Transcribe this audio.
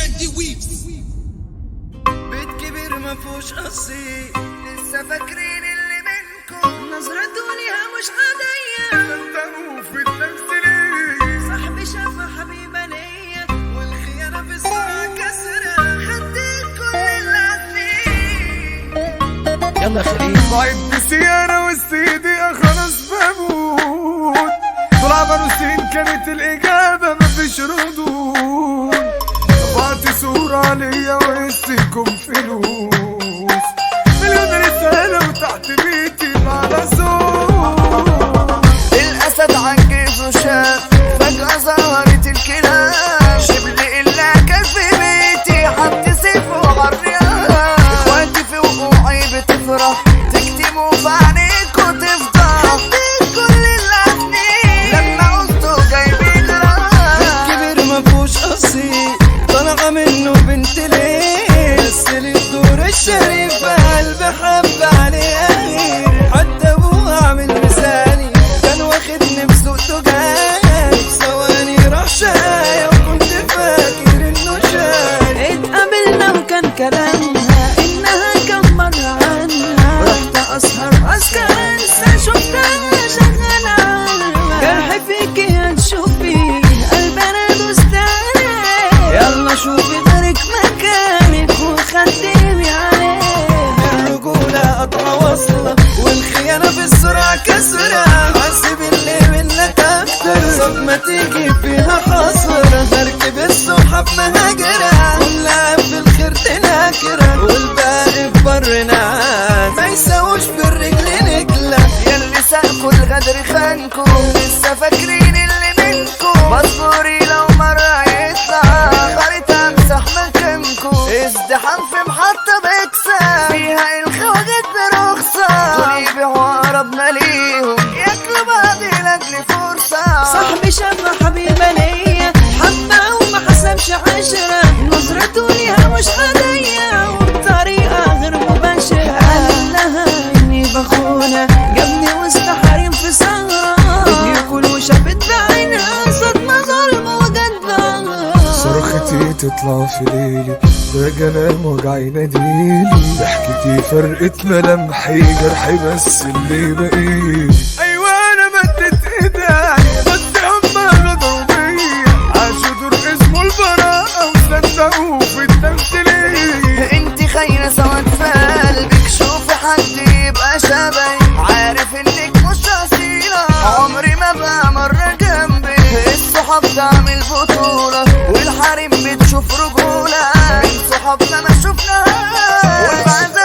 جدي ويفز بيت كبير ما فيهوش قصير لسه فاكرين اللي منكم نظرته ليها مش عادية صدقوا في التمثيلية صاحبي شافها حبيبة ليا والخيانة في السرعة كسرة خدت كل اللي فيه يلا خليل بعد بسيارة والسيدي خلاص بموت طول عمرو سنين كانت الإجابة مفيش ردود رفعت صورة ليا وقستكم فلوس مليون رسالة وتحت بيتي على صوت الأسد عجز وشاف فجأة ظهرت الكلاب شبل إلا كان في بيتي حط سيفه وعريان إخواتي في وقوعي بتفرح تكتموا في عينيك وتفضح حطيت كل اللي عني لما قلتوا جايبين راح كبير ما فيهوش قصير طالعة منه بنت ليه بس الدور الشريف قلبي حب عليه غير حتى ابوه عامل مثالي كان واخدني بسوقته جاي ثواني راح شاي وكنت فاكر انه شاي اتقابلنا وكان كلامها انها كم مرة عنها رحت اسهر اسكر انسى شفتها شغالة عنها جرح فيكي هتشوفي قلبي انا دوست عليه يلا شوفي غيرك مكانك وخدمي عليه الرجولة قطعة واصلة والخيانة في السرعة كسرة حاسب اللي منك أكتر صدمة تيجي فيها حصرة هركب السحاب مهاجرة كلها في الخير تناكرة والباقي في بر نعاس ما يساووش في الرجل نجلة ياللي ساقكوا الغدر خانكوا لسه فاكرين اللي منكوا مصبوري لو مرة يطلع خريطة امسح مكانكوا ازدحام في محطة بكسة فيها الخواجات برخصة دول يبيعوا أقربنا ليهم ياكلوا بعض لأجل فرصة صاحبي شاف حبيبة ليا حبة وما حسبش عشرة نظرته ليها مش عادية وبطريقة غير مباشرة قال لها إني بخونة جابني وسط حريم في سهرة بياكل وشافت بعينها صدمة ظلم وجدبة صرختي تطلع في ليلي ده جنان وجع يناديلي ضحكتي فرقت ملامحي جرحي بس اللي بقيلي ايوه انا مدت ايدي بس هما غدروا بيا عاشوا دور اسمه البراءة وصدقوا في التمثيلية انت خاينة سواد في قلبك شوفي حد يبقى شبهي عارف انك مش اصيلة عمري ما بقى مرة جنبي الصحاب تعمل بطولة والحريم بتشوف رجولة من صحابنا ما شفناهاش والبعد